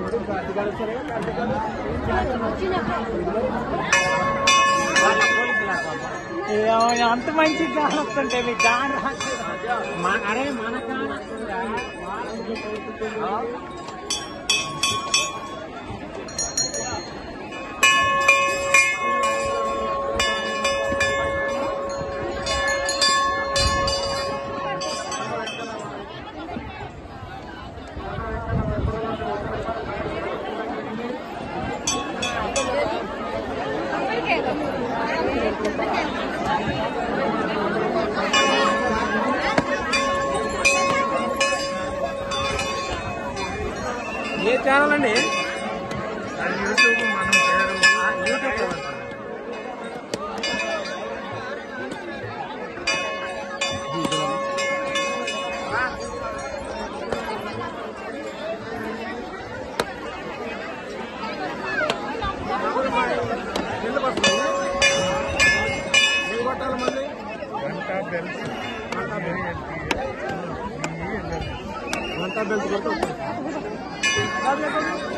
ఏమో, అంత మంచి గాలి వస్తుంటే మీకు గాలి రాట్లేదా? మన- అరే మన గాలి వస్తుందా? ఆ? ఏ ఛానల్ అండి యూట్యూబ్ మనం పేరు యూట్యూబ్ ఎందుకు వస్తుంది ఏం కొట్టాలి మళ్ళీ గంటా బెల్ట్ గంటా బెల్ట్ కొడితే వస్తుంది